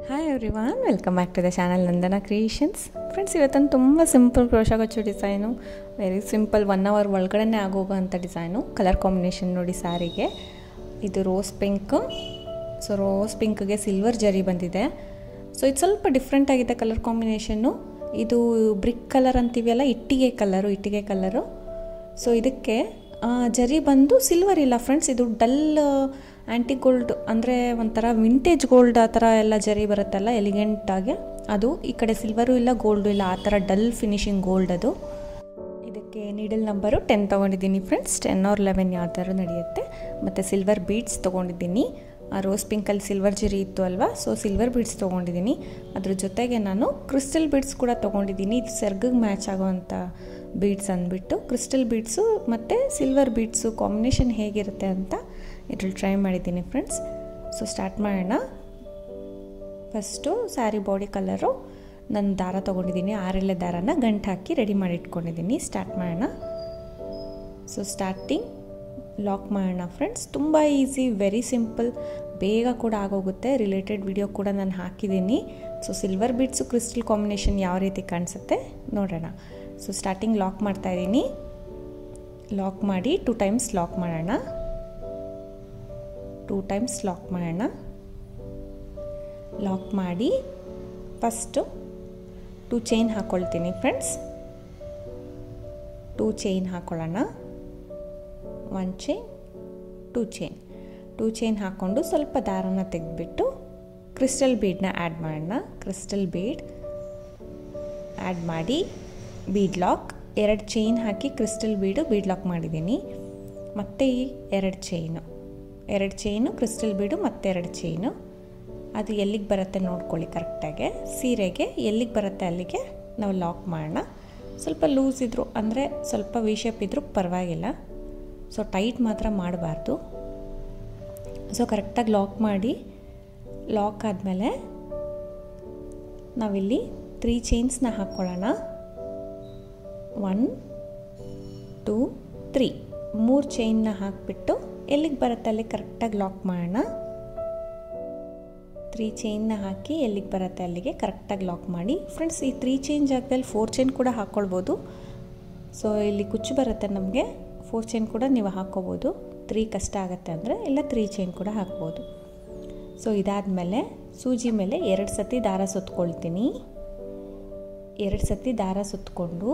hi everyone welcome back to the channel Nandana creations friends ಇವತ್ತೊಂದು ತುಂಬ simple ಕ್ರೋಶಾಗಚ್ಚು design very simple one hour ಒಳಗಡೆ ಆಗೋಗೋಂಥ design colour combination ನೋಡಿ ಸ್ಯಾರಿಗೆ ಇದು ರೋಸ್ ಪಿಂಕ್ ಸೊ ರೋಸ್ ಪಿಂಕ್ಗೆ ಸಿಲ್ವರ್ ಜರಿ ಬಂದಿದೆ ಸೊ ಇದು ಸ್ವಲ್ಪ ಡಿಫ್ರೆಂಟ್ ಆಗಿದೆ ಕಲರ್ ಕಾಂಬಿನೇಷನ್ನು ಇದು ಬ್ರಿಕ್ ಕಲರ್ ಅಂತೀವಲ್ಲ ಇಟ್ಟಿಗೆ ಕಲರು ಇಟ್ಟಿಗೆ ಕಲರು ಸೊ ಇದಕ್ಕೆ ಆ, ಜರಿ ಬಂದು ಸಿಲ್ವರ್ ಇಲ್ಲ ಫ್ರೆಂಡ್ಸ್ ಇದು ಡಲ್ ಆ್ಯಂಟಿ ಗೋಲ್ಡ್ ಅಂದರೆ ಒಂಥರ ವಿಂಟೇಜ್ ಗೋಲ್ಡ್ ಆ ಥರ ಎಲ್ಲ ಜರಿ ಬರುತ್ತಲ್ಲ ಎಲಿಗೆಂಟಾಗಿ ಅದು ಈ ಕಡೆ ಸಿಲ್ವರು ಇಲ್ಲ ಗೋಲ್ಡು ಇಲ್ಲ ಆ ಥರ ಡಲ್ ಫಿನಿಶಿಂಗ್ ಗೋಲ್ಡ್ ಅದು ಇದಕ್ಕೆ ನೀಡಲ್ ನಂಬರು ಟೆನ್ ತೊಗೊಂಡಿದ್ದೀನಿ ಫ್ರೆಂಡ್ಸ್ ಟೆನ್ ಆರ್ ಲೆವೆನ್ ಯಾವ್ದಾದ್ರು ನಡೆಯುತ್ತೆ ಮತ್ತು ಸಿಲ್ವರ್ ಬೀಡ್ಸ್ ತೊಗೊಂಡಿದ್ದೀನಿ ಆ ರೋಸ್ ಪಿಂಕಲ್ಲಿ ಸಿಲ್ವರ್ ಜರಿ ಇತ್ತು ಅಲ್ವಾ ಸೊ ಸಿಲ್ವರ್ ಬೀಡ್ಸ್ ತೊಗೊಂಡಿದ್ದೀನಿ ಅದ್ರ ಜೊತೆಗೆ ನಾನು ಕ್ರಿಸ್ಟಲ್ ಬೀಡ್ಸ್ ಕೂಡ ತೊಗೊಂಡಿದ್ದೀನಿ ಇದು ಸೆರ್ಗಿಗೆ ಮ್ಯಾಚ್ ಆಗೋವಂಥ ಬೀಡ್ಸ್ ಅಂದ್ಬಿಟ್ಟು ಕ್ರಿಸ್ಟಲ್ ಬೀಡ್ಸು ಮತ್ತು ಸಿಲ್ವರ್ ಬೀಡ್ಸು ಕಾಂಬಿನೇಷನ್ ಹೇಗಿರುತ್ತೆ ಅಂತ ಇದ್ರಲ್ಲಿ ಟ್ರೈ ಮಾಡಿದ್ದೀನಿ ಫ್ರೆಂಡ್ಸ್ ಸೊ ಸ್ಟಾರ್ಟ್ ಮಾಡೋಣ ಫಸ್ಟು ಸ್ಯಾರಿ ಬಾಡಿ ಕಲರು ನಾನು ದಾರ ತೊಗೊಂಡಿದ್ದೀನಿ ಆರೆಳೆ ದಾರನ ಗಂಟು ಹಾಕಿ ರೆಡಿ ಮಾಡಿ ಇಟ್ಕೊಂಡಿದ್ದೀನಿ ಸ್ಟಾರ್ಟ್ ಮಾಡೋಣ ಸೊ ಸ್ಟಾರ್ಟಿಂಗ್ ಲಾಕ್ ಮಾಡೋಣ ಫ್ರೆಂಡ್ಸ್ ತುಂಬ ಈಸಿ ವೆರಿ ಸಿಂಪಲ್ ಬೇಗ ಕೂಡ ಆಗೋಗುತ್ತೆ ರಿಲೇಟೆಡ್ ವಿಡಿಯೋ ಕೂಡ ನಾನು ಹಾಕಿದ್ದೀನಿ so silver beads crystal combination ಯಾವ ರೀತಿ ಕಾಣಿಸುತ್ತೆ ನೋಡೋಣ ಸೊ ಸ್ಟಾರ್ಟಿಂಗ್ ಲಾಕ್ ಮಾಡ್ತಾ ಇದ್ದೀನಿ ಲಾಕ್ ಮಾಡಿ ಟೂ ಟೈಮ್ಸ್ ಲಾಕ್ ಮಾಡೋಣ ಟೂ ಟೈಮ್ಸ್ ಲಾಕ್ ಮಾಡೋಣ ಲಾಕ್ ಮಾಡಿ ಫಸ್ಟು ಟೂ ಚೈನ್ ಹಾಕ್ಕೊಳ್ತೀನಿ ಫ್ರೆಂಡ್ಸ್ ಟೂ ಚೈನ್ ಹಾಕ್ಕೊಳ್ಳೋಣ one chain two chain two chain ಹಾಕ್ಕೊಂಡು ಸ್ವಲ್ಪ ದಾರನ ತೆಗೆದ್ಬಿಟ್ಟು ಕ್ರಿಸ್ಟಲ್ ಬೀಡನ್ನ ಆ್ಯಡ್ ಮಾಡೋಣ ಕ್ರಿಸ್ಟಲ್ ಬೀಡ್ ಆ್ಯಡ್ ಮಾಡಿ ಬೀಡ್ ಲಾಕ್ ಎರಡು ಚೈನ್ ಹಾಕಿ ಕ್ರಿಸ್ಟಲ್ ಬೀಡು ಬೀಡ್ ಲಾಕ್ ಮಾಡಿದ್ದೀನಿ ಮತ್ತು ಈ ಎರಡು ಚೈನು ಎರಡು ಚೈನು ಕ್ರಿಸ್ಟಲ್ ಬೀಡು ಮತ್ತೆರಡು ಚೈನು ಅದು ಎಲ್ಲಿಗೆ ಬರುತ್ತೆ ನೋಡ್ಕೊಳ್ಳಿ ಕರೆಕ್ಟಾಗೆ ಸೀರೆಗೆ ಎಲ್ಲಿಗೆ ಬರುತ್ತೆ ಅಲ್ಲಿಗೆ ನಾವು ಲಾಕ್ ಮಾಡೋಣ ಸ್ವಲ್ಪ ಲೂಸ್ ಇದ್ದರು ಅಂದರೆ ಸ್ವಲ್ಪ ವಿ ಶೇಪ್ ಇದ್ದರೂ ಪರವಾಗಿಲ್ಲ ಸೊ ಟೈಟ್ ಮಾತ್ರ ಮಾಡಬಾರ್ದು ಸೊ ಕರೆಕ್ಟಾಗಿ ಲಾಕ್ ಮಾಡಿ ಲಾಕ್ ಆದಮೇಲೆ ನಾವಿಲ್ಲಿ ತ್ರೀ ಚೈನ್ಸ್ನ ಹಾಕ್ಕೊಳ್ಳೋಣ ಒನ್ ಟೂ ತ್ರೀ ಮೂರು ಚೈನ್ನ ಹಾಕಿಬಿಟ್ಟು ಎಲ್ಲಿಗೆ ಬರುತ್ತೆ ಅಲ್ಲಿ ಕರೆಕ್ಟಾಗಿ ಲಾಕ್ ಮಾಡೋಣ ತ್ರೀ ಚೈನ್ನ ಹಾಕಿ ಎಲ್ಲಿಗೆ ಬರುತ್ತೆ ಅಲ್ಲಿಗೆ ಕರೆಕ್ಟಾಗಿ ಲಾಕ್ ಮಾಡಿ ಫ್ರೆಂಡ್ಸ್ ಈ ತ್ರೀ ಚೈನ್ ಜಾಗದಲ್ಲಿ ಫೋರ್ ಚೈನ್ ಕೂಡ ಹಾಕ್ಕೊಳ್ಬೋದು ಸೊ ಇಲ್ಲಿ ಕುಚ್ಚು ಬರುತ್ತೆ ನಮಗೆ ಫೋರ್ ಚೈನ್ ಕೂಡ ನೀವು ಹಾಕ್ಕೋಬೋದು ತ್ರೀ ಕಷ್ಟ ಆಗುತ್ತೆ ಅಂದರೆ ಇಲ್ಲ ತ್ರೀ ಚೈನ್ ಕೂಡ ಹಾಕ್ಬೋದು ಸೊ ಇದಾದಮೇಲೆ ಸೂಜಿ ಮೇಲೆ ಎರಡು ಸತಿ ದಾರ ಸುತ್ಕೊಳ್ತೀನಿ ಎರಡು ಸತಿ ದಾರ ಸುತ್ತಕೊಂಡು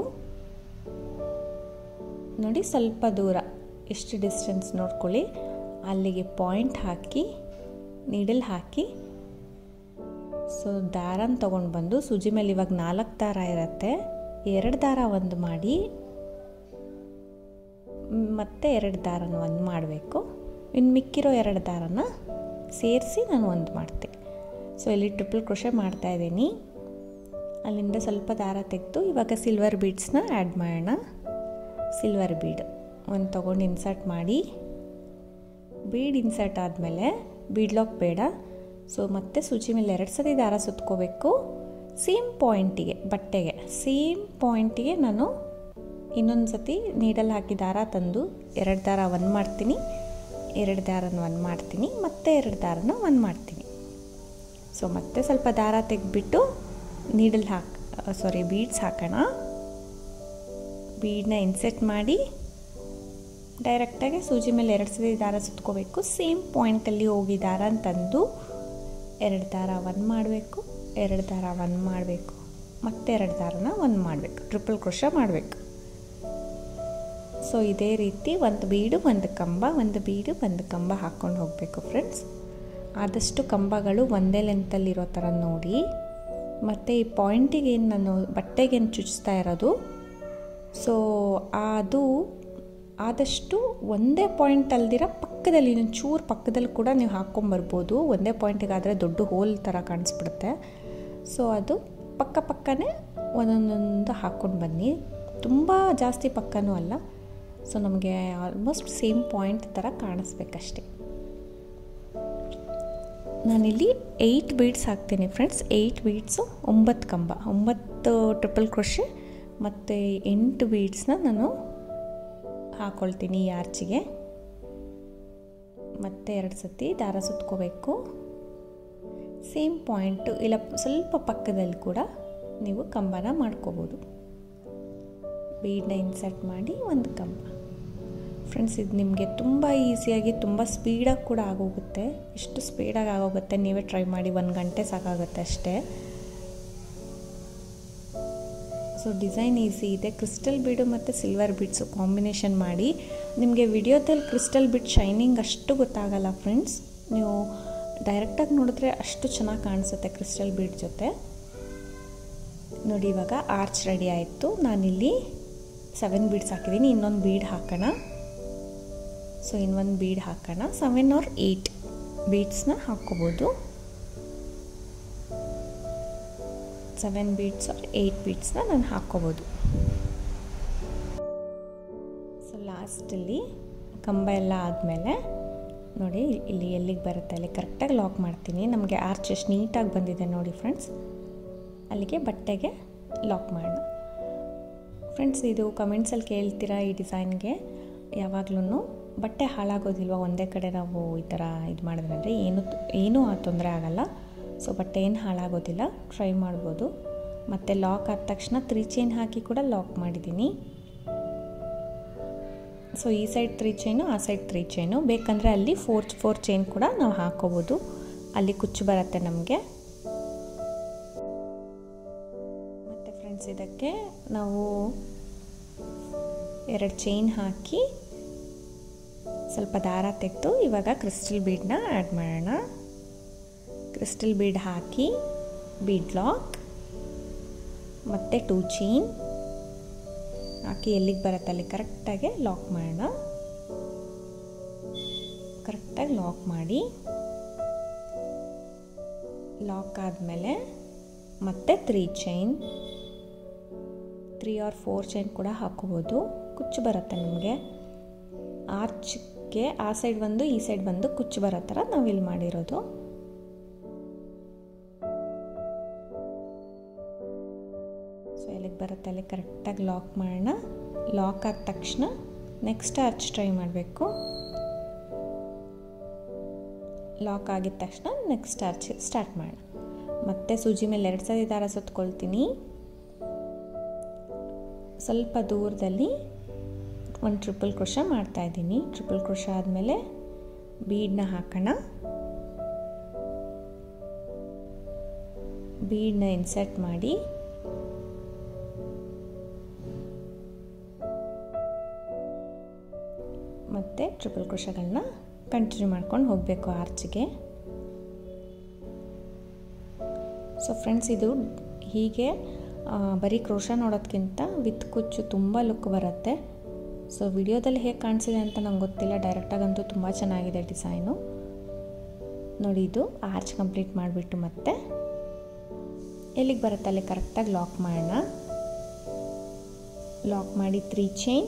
ನೋಡಿ ಸ್ವಲ್ಪ ದೂರ ಎಷ್ಟು ಡಿಸ್ಟೆನ್ಸ್ ನೋಡ್ಕೊಳ್ಳಿ ಅಲ್ಲಿಗೆ ಪಾಯಿಂಟ್ ಹಾಕಿ ನೀಡಲ್ ಹಾಕಿ ಸೊ ದಾರನ ತೊಗೊಂಡು ಬಂದು ಸೂಜಿ ಮೇಲೆ ಇವಾಗ ನಾಲ್ಕು ದಾರ ಇರುತ್ತೆ ಎರಡು ದಾರ ಒಂದು ಮಾಡಿ ಮತ್ತೆ ಎರಡು ದಾರನ ಒಂದು ಮಾಡಬೇಕು ಇನ್ನು ಮಿಕ್ಕಿರೋ ಎರಡು ದಾರನ ಸೇರಿಸಿ ನಾನು ಒಂದು ಮಾಡ್ತೀನಿ ಸೊ ಇಲ್ಲಿ ಟ್ರಿಪಲ್ ಕ್ರೋಶೆ ಮಾಡ್ತಾಯಿದ್ದೀನಿ ಅಲ್ಲಿಂದ ಸ್ವಲ್ಪ ದಾರ ತೆಗೆದು ಇವಾಗ ಸಿಲ್ವರ್ ಬೀಡ್ಸ್ನ ಆ್ಯಡ್ ಮಾಡೋಣ ಸಿಲ್ವರ್ ಬೀಡ್ ಒಂದು ತೊಗೊಂಡು ಇನ್ಸರ್ಟ್ ಮಾಡಿ ಬೀಡ್ ಇನ್ಸರ್ಟ್ ಆದಮೇಲೆ ಬೀಡ್ ಲಾಕ್ ಬೇಡ ಸೊ ಮತ್ತೆ ಸೂಚಿ ಮೇಲೆ ಎರಡು ಸತಿ ದಾರ ಸುತ್ಕೋಬೇಕು ಸೇಮ್ ಪಾಯಿಂಟಿಗೆ ಬಟ್ಟೆಗೆ ಸೇಮ್ ಪಾಯಿಂಟಿಗೆ ನಾನು ಇನ್ನೊಂದು ಸತಿ ನೀಡಲ್ಲಿ ಹಾಕಿ ದಾರ ತಂದು ಎರಡು ದಾರ ಒಂದು ಮಾಡ್ತೀನಿ ಎರಡು ದಾರನ ಒಂದು ಮಾಡ್ತೀನಿ ಮತ್ತೆ ಎರಡು ದಾರನ ಒಂದು ಮಾಡ್ತೀನಿ ಸೊ ಮತ್ತೆ ಸ್ವಲ್ಪ ದಾರ ತೆಗೆದ್ಬಿಟ್ಟು ನೀಡಲ್ ಹಾಕಿ ಸಾರಿ ಬೀಡ್ಸ್ ಹಾಕೋಣ ಬೀಡನ್ನ ಇನ್ಸೆಟ್ ಮಾಡಿ ಡೈರೆಕ್ಟಾಗಿ ಸೂಜಿ ಮೇಲೆ ಎರಡು ಸತಿ ದಾರ ಸುತ್ಕೋಬೇಕು ಸೇಮ್ ಪಾಯಿಂಟಲ್ಲಿ ಹೋಗಿ ದಾರ ತಂದು ಎರಡು ದಾರ ಒಂದು ಮಾಡಬೇಕು ಎರಡು ದಾರ ಒಂದು ಮಾಡಬೇಕು ಮತ್ತೆ ಎರಡು ದಾರನ ಒಂದು ಮಾಡಬೇಕು ಟ್ರಿಪಲ್ ಕ್ರೋಶ ಮಾಡಬೇಕು ಸೊ ಇದೇ ರೀತಿ ಒಂದು ಬೀಡು ಒಂದು ಕಂಬ ಒಂದು ಬೀಡು ಒಂದು ಕಂಬ ಹಾಕ್ಕೊಂಡು ಹೋಗಬೇಕು ಫ್ರೆಂಡ್ಸ್ ಆದಷ್ಟು ಕಂಬಗಳು ಒಂದೇ ಲೆಂತಲ್ಲಿರೋ ಥರ ನೋಡಿ ಮತ್ತು ಈ ಪಾಯಿಂಟಿಗೆ ಏನು ನಾನು ಬಟ್ಟೆಗೆ ಏನು ಚುಚ್ತಾ ಇರೋದು ಸೊ ಅದು ಆದಷ್ಟು ಒಂದೇ ಪಾಯಿಂಟ್ ಅಲ್ದಿರ ಪಕ್ಕದಲ್ಲಿ ಇನ್ನೊಂದು ಚೂರು ಪಕ್ಕದಲ್ಲಿ ಕೂಡ ನೀವು ಹಾಕ್ಕೊಂಬರ್ಬೋದು ಒಂದೇ ಪಾಯಿಂಟಿಗಾದರೆ ದೊಡ್ಡ ಹೋಲ್ ಥರ ಕಾಣಿಸ್ಬಿಡುತ್ತೆ ಸೊ ಅದು ಪಕ್ಕ ಪಕ್ಕನೇ ಒಂದೊಂದೊಂದು ಹಾಕ್ಕೊಂಡು ಬನ್ನಿ ತುಂಬ ಜಾಸ್ತಿ ಪಕ್ಕನೂ ಅಲ್ಲ ಸೊ ನಮಗೆ ಆಲ್ಮೋಸ್ಟ್ ಸೇಮ್ ಪಾಯಿಂಟ್ ಥರ ಕಾಣಿಸ್ಬೇಕಷ್ಟೆ ನಾನಿಲ್ಲಿ ಏಯ್ಟ್ ಬೀಡ್ಸ್ ಹಾಕ್ತೀನಿ ಫ್ರೆಂಡ್ಸ್ ಏಯ್ಟ್ ಬೀಡ್ಸು ಒಂಬತ್ತು ಕಂಬ ಒಂಬತ್ತು ಟ್ರಿಪಲ್ ಕ್ರೋಶೆ ಮತ್ತು ಎಂಟು ಬೀಡ್ಸ್ನ ನಾನು ಹಾಕ್ಕೊಳ್ತೀನಿ ಈ ಆರ್ಚಿಗೆ ಮತ್ತೆ ಎರಡು ಸತಿ ದಾರ ಸುತ್ಕೋಬೇಕು ಸೇಮ್ ಪಾಯಿಂಟು ಇಲ್ಲ ಸ್ವಲ್ಪ ಪಕ್ಕದಲ್ಲಿ ಕೂಡ ನೀವು ಕಂಬನ ಮಾಡ್ಕೋಬೋದು ಬೀಡನ್ನ ಇನ್ಸರ್ಟ್ ಮಾಡಿ ಒಂದು ಕಂಬ ಫ್ರೆಂಡ್ಸ್ ಇದು ನಿಮಗೆ ತುಂಬ ಈಸಿಯಾಗಿ ತುಂಬ ಸ್ಪೀಡಾಗಿ ಕೂಡ ಆಗೋಗುತ್ತೆ ಎಷ್ಟು ಸ್ಪೀಡಾಗಿ ಆಗೋಗುತ್ತೆ ನೀವೇ ಟ್ರೈ ಮಾಡಿ ಒಂದು ಗಂಟೆ ಸಾಕಾಗುತ್ತೆ ಅಷ್ಟೇ ಸೊ ಡಿಸೈನ್ ಈಸಿ ಇದೆ ಕ್ರಿಸ್ಟಲ್ ಬೀಡು ಮತ್ತು ಸಿಲ್ವರ್ ಬೀಡ್ಸು ಕಾಂಬಿನೇಷನ್ ಮಾಡಿ ನಿಮಗೆ ವಿಡಿಯೋದಲ್ಲಿ ಕ್ರಿಸ್ಟಲ್ ಬೀಡ್ ಶೈನಿಂಗ್ ಅಷ್ಟು ಗೊತ್ತಾಗಲ್ಲ ಫ್ರೆಂಡ್ಸ್ ನೀವು ಡೈರೆಕ್ಟಾಗಿ ನೋಡಿದ್ರೆ ಅಷ್ಟು ಚೆನ್ನಾಗಿ ಕಾಣಿಸುತ್ತೆ ಕ್ರಿಸ್ಟಲ್ ಬೀಡ್ ಜೊತೆ ನೋಡಿ ಇವಾಗ ಆರ್ಚ್ ರೆಡಿ ಆಯಿತು ನಾನಿಲ್ಲಿ ಸೆವೆನ್ ಬೀಡ್ಸ್ ಹಾಕಿದ್ದೀನಿ ಇನ್ನೊಂದು ಬೀಡ್ ಹಾಕೋಣ ಸೊ ಇನ್ನೊಂದು ಬೀಡ್ ಹಾಕೋಣ ಸೆವೆನ್ ಆರ್ ಏಯ್ಟ್ ಬೀಡ್ಸ್ನ ಹಾಕ್ಕೋಬೋದು ಸೆವೆನ್ ಬೀಡ್ಸ್ ಆರ್ ಏಯ್ಟ್ ಬೀಡ್ಸ್ನ ನಾನು ಹಾಕ್ಕೋಬೋದು ಸೊ ಲಾಸ್ಟಲ್ಲಿ ಕಂಬ ಎಲ್ಲ ಆದಮೇಲೆ ನೋಡಿ ಇಲ್ಲಿ ಎಲ್ಲಿಗೆ ಬರುತ್ತೆ ಅಲ್ಲಿ ಕರೆಕ್ಟಾಗಿ ಲಾಕ್ ಮಾಡ್ತೀನಿ ನಮಗೆ ಆರ್ಚ್ ಎಷ್ಟು ನೀಟಾಗಿ ಬಂದಿದೆ ನೋಡಿ ಫ್ರೆಂಡ್ಸ್ ಅಲ್ಲಿಗೆ ಬಟ್ಟೆಗೆ ಲಾಕ್ ಮಾಡೋಣ ಫ್ರೆಂಡ್ಸ್ ಇದು ಕಮೆಂಟ್ಸಲ್ಲಿ ಕೇಳ್ತೀರಾ ಈ ಡಿಸೈನ್ಗೆ ಯಾವಾಗ್ಲೂ ಬಟ್ಟೆ ಹಾಳಾಗೋದಿಲ್ವ ಒಂದೇ ಕಡೆ ನಾವು ಈ ಥರ ಇದು ಮಾಡಿದ್ರೆ ಅಂದರೆ ಏನು ಏನೂ ತೊಂದರೆ ಆಗಲ್ಲ ಸೊ ಬಟ್ಟೆ ಏನು ಹಾಳಾಗೋದಿಲ್ಲ ಟ್ರೈ ಮಾಡ್ಬೋದು ಮತ್ತು ಲಾಕ್ ಆದ ತಕ್ಷಣ ತ್ರೀ ಚೈನ್ ಹಾಕಿ ಕೂಡ ಲಾಕ್ ಮಾಡಿದ್ದೀನಿ ಸೊ ಈ ಸೈಡ್ ತ್ರೀ ಚೈನು ಆ ಸೈಡ್ ತ್ರೀ ಚೈನು ಬೇಕಂದರೆ ಅಲ್ಲಿ ಫೋರ್ ಫೋರ್ ಚೈನ್ ಕೂಡ ನಾವು ಹಾಕೋಬೋದು ಅಲ್ಲಿ ಕುಚ್ಚು ಬರುತ್ತೆ ನಮಗೆ ಮತ್ತು ಫ್ರೆಂಡ್ಸ್ ಇದಕ್ಕೆ ನಾವು ಎರಡು ಚೈನ್ ಹಾಕಿ ಸ್ವಲ್ಪ ದಾರ ತೆಗೆದು ಇವಾಗ ಕ್ರಿಸ್ಟಲ್ ಬೀಡನ್ನ ಆ್ಯಡ್ ಮಾಡೋಣ ಕ್ರಿಸ್ಟಲ್ ಬೀಡ್ ಹಾಕಿ ಬೀಡ್ ಲಾಕ್ ಮತ್ತು ಟೂ ಚೈನ್ ಹಾಕಿ ಎಲ್ಲಿಗೆ ಬರುತ್ತೆ ಅಲ್ಲಿ ಕರೆಕ್ಟಾಗಿ ಲಾಕ್ ಮಾಡೋಣ ಕರೆಕ್ಟಾಗಿ ಲಾಕ್ ಮಾಡಿ ಲಾಕ್ ಆದಮೇಲೆ ಮತ್ತೆ three chain three or four chain ಕೂಡ ಹಾಕೋಬೋದು ಕುಚ್ಚು ಬರುತ್ತೆ ನಮಗೆ ಆರ್ಚ್ಗೆ ಆ ಸೈಡ್ ಬಂದು ಈ ಸೈಡ್ ಬಂದು ಕುಚ್ಚು ಬರೋ ಥರ ನಾವಿಲ್ಲಿ ಮಾಡಿರೋದು ಸೊ ಎಲ್ಲಿಗೆ ಬರುತ್ತೆ ಅಲ್ಲಿ ಕರೆಕ್ಟಾಗಿ ಲಾಕ್ ಮಾಡೋಣ ಲಾಕ್ ಆದ ತಕ್ಷಣ ನೆಕ್ಸ್ಟ್ ಆರ್ಚ್ ಟ್ರೈ ಮಾಡಬೇಕು ಲಾಕ್ ಆಗಿದ ತಕ್ಷಣ ನೆಕ್ಸ್ಟ್ ಆರ್ಚ್ ಸ್ಟಾರ್ಟ್ ಮಾಡೋಣ ಮತ್ತೆ ಸೂಜಿ ಮೇಲೆ ಎರಡು ಸರಿ ದಾರ ಸುತ್ಕೊಳ್ತೀನಿ ಸ್ವಲ್ಪ ದೂರದಲ್ಲಿ ಒಂದು ಟ್ರಿಪಲ್ ಕ್ರೋಶ ಮಾಡ್ತಾಯಿದ್ದೀನಿ ಟ್ರಿಪಲ್ ಕ್ರೋಶ ಆದಮೇಲೆ ಬೀಡನ್ನ ಹಾಕೋಣ ಬೀಡನ್ನ ಇನ್ಸರ್ಟ್ ಮಾಡಿ ಮತ್ತು ಟ್ರಿಪಲ್ ಕ್ರೋಶಗಳನ್ನ ಕಂಟಿನ್ಯೂ ಮಾಡ್ಕೊಂಡು ಹೋಗಬೇಕು ಆರ್ಚ್ಗೆ ಸೊ ಫ್ರೆಂಡ್ಸ್ ಇದು ಹೀಗೆ ಬರೀ ಕ್ರೋಶ ನೋಡೋದಕ್ಕಿಂತ ವಿತ್ ಕುಚ್ಚು ತುಂಬ ಲುಕ್ ಬರುತ್ತೆ ಸೊ ವಿಡಿಯೋದಲ್ಲಿ ಹೇಗೆ ಕಾಣಿಸಿದೆ ಅಂತ ನಂಗೆ ಗೊತ್ತಿಲ್ಲ ಡೈರೆಕ್ಟಾಗಂತೂ ತುಂಬ ಚೆನ್ನಾಗಿದೆ ಡಿಸೈನು ನೋಡಿ ಇದು ಆರ್ಚ್ ಕಂಪ್ಲೀಟ್ ಮಾಡಿಬಿಟ್ಟು ಮತ್ತೆ ಎಲ್ಲಿಗೆ ಬರುತ್ತೆ ಅಲ್ಲಿ ಕರೆಕ್ಟಾಗಿ ಲಾಕ್ ಮಾಡೋಣ ಲಾಕ್ ಮಾಡಿ ತ್ರೀ ಚೈನ್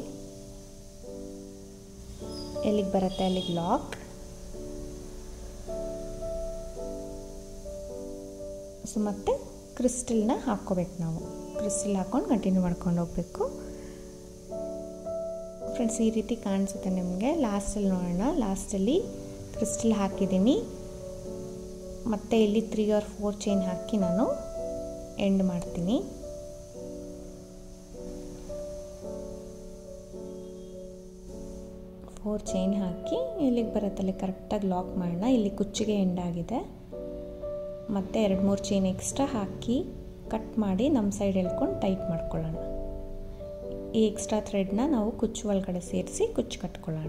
ಎಲ್ಲಿಗೆ ಬರುತ್ತೆ ಅಲ್ಲಿಗೆ ಲಾಕ್ ಸೊ ಮತ್ತೆ ಕ್ರಿಸ್ಟಲ್ನ ಹಾಕ್ಕೋಬೇಕು ನಾವು ಕ್ರಿಸ್ಟಲ್ ಹಾಕ್ಕೊಂಡು ಕಂಟಿನ್ಯೂ ಮಾಡ್ಕೊಂಡು ಹೋಗಬೇಕು ಫ್ರೆಂಡ್ಸ್ ಈ ರೀತಿ ಕಾಣಿಸುತ್ತೆ ನಿಮಗೆ ಲಾಸ್ಟಲ್ಲಿ ನೋಡೋಣ ಲಾಸ್ಟಲ್ಲಿ ಕ್ರಿಸ್ಟಲ್ ಹಾಕಿದ್ದೀನಿ ಮತ್ತು ಇಲ್ಲಿ ತ್ರೀ ಆರ್ ಫೋರ್ ಚೈನ್ ಹಾಕಿ ನಾನು ಎಂಡ್ ಮಾಡ್ತೀನಿ ಫೋರ್ ಚೈನ್ ಹಾಕಿ ಇಲ್ಲಿಗೆ ಬರುತ್ತಲ್ಲಿ ಕರೆಕ್ಟಾಗಿ ಲಾಕ್ ಮಾಡೋಣ ಇಲ್ಲಿ ಕುಚ್ಚಿಗೆ ಎಂಡ್ ಆಗಿದೆ ಮತ್ತು ಎರಡು ಮೂರು ಚೈನ್ ಎಕ್ಸ್ಟ್ರಾ ಹಾಕಿ ಕಟ್ ಮಾಡಿ ನಮ್ಮ ಸೈಡ್ ಎಳ್ಕೊಂಡು ಟೈಟ್ ಮಾಡ್ಕೊಳ್ಳೋಣ ಈ ಎಕ್ಸ್ಟ್ರಾ ಥ್ರೆಡ್ನ ನಾವು ಕುಚ್ಚು ಒಳಗಡೆ ಸೇರಿಸಿ ಕುಚ್ಚು ಕಟ್ಕೊಳ್ಳೋಣ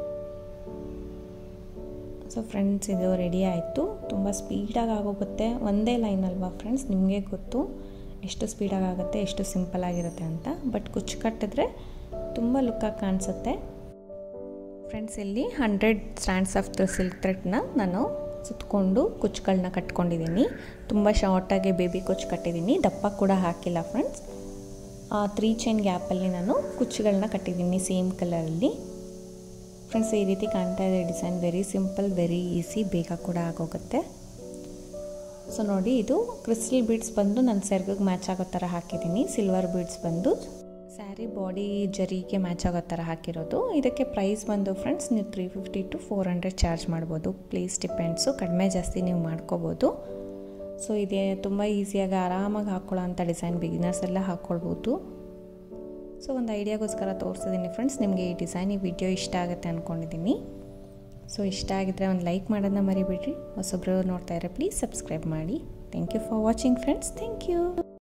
ಸೊ ಫ್ರೆಂಡ್ಸ್ ಇದು ರೆಡಿ ಆಯಿತು ತುಂಬ ಸ್ಪೀಡಾಗಿ ಆಗೋಗುತ್ತೆ ಒಂದೇ ಲೈನ್ ಅಲ್ವಾ ಫ್ರೆಂಡ್ಸ್ ನಿಮಗೆ ಗೊತ್ತು ಎಷ್ಟು ಸ್ಪೀಡಾಗಿ ಆಗುತ್ತೆ ಎಷ್ಟು ಸಿಂಪಲ್ ಆಗಿರುತ್ತೆ ಅಂತ ಬಟ್ ಕುಚ್ಚು ಕಟ್ಟಿದ್ರೆ ತುಂಬ ಲುಕ್ಕಾಗಿ ಕಾಣಿಸುತ್ತೆ ಫ್ರೆಂಡ್ಸ್ ಇಲ್ಲಿ hundred stands of the silk ಥ್ರೆಡ್ನ ನಾನು ಸುತ್ತಕೊಂಡು ಕುಚ್ಚುಗಳನ್ನ ಕಟ್ಕೊಂಡಿದ್ದೀನಿ ತುಂಬ ಶಾರ್ಟಾಗಿ ಬೇಬಿ ಕುಚ್ಚು ಕಟ್ಟಿದ್ದೀನಿ ದಪ್ಪ ಕೂಡ ಹಾಕಿಲ್ಲ ಫ್ರೆಂಡ್ಸ್ ತ್ರೀ ಚೈನ್ ಗ್ಯಾಪಲ್ಲಿ ನಾನು ಕುಚ್ಚುಗಳನ್ನ ಕಟ್ಟಿದ್ದೀನಿ ಸೇಮ್ ಕಲರಲ್ಲಿ ಫ್ರೆಂಡ್ಸ್ ಈ ರೀತಿ ಕಾಣ್ತಾ ಇದೆ design very simple very easy ಬೇಗ ಕೂಡ ಆಗೋಗುತ್ತೆ ಸೊ ನೋಡಿ ಇದು ಕ್ರಿಸ್ಟಲ್ ಬೀಡ್ಸ್ ಬಂದು ನನ್ನ ಸೆರ್ಗಿಗೆ ಮ್ಯಾಚ್ ಆಗೋ ಥರ ಹಾಕಿದ್ದೀನಿ ಸಿಲ್ವರ್ ಬೀಡ್ಸ್ ಬಂದು ಸ್ಯಾರಿ ಬಾಡಿ ಜರಿಗೆ ಮ್ಯಾಚ್ ಆಗೋ ಥರ ಹಾಕಿರೋದು ಇದಕ್ಕೆ ಪ್ರೈಸ್ ಬಂದು ಫ್ರೆಂಡ್ಸ್ ನೀವು three fifty to four hundred charge ಮಾಡ್ಬೋದು ಪ್ಲೀಸ್ ಡಿಪೆಂಡ್ಸು ಕಡಿಮೆ ಜಾಸ್ತಿ ನೀವು ಮಾಡ್ಕೋಬೋದು ಸೊ ಇದೇ ತುಂಬ ಈಸಿಯಾಗಿ ಆರಾಮಾಗಿ ಹಾಕ್ಕೊಳ್ಳೋ ಅಂಥ ಡಿಸೈನ್ ಬಿಗಿನರ್ಸ್ ಎಲ್ಲ ಹಾಕ್ಕೊಳ್ಬೋದು ಸೊ ಒಂದು ಐಡಿಯಾಗೋಸ್ಕರ ತೋರಿಸಿದ್ದೀನಿ ಫ್ರೆಂಡ್ಸ್ ನಿಮಗೆ ಈ ಡಿಸೈನ್ ಈ ವಿಡಿಯೋ ಇಷ್ಟ ಆಗುತ್ತೆ ಅಂದ್ಕೊಂಡಿದ್ದೀನಿ ಸೊ ಇಷ್ಟ ಆಗಿದ್ರೆ ಒಂದು ಲೈಕ್ ಮಾಡೋದನ್ನ ಮರಿಬಿಡ್ರಿ ಹೊಸೊಬ್ಬರು ನೋಡ್ತಾ ಇದ್ರೆ ಪ್ಲೀಸ್ ಸಬ್ಸ್ಕ್ರೈಬ್ ಮಾಡಿ thank you for watching friends thank you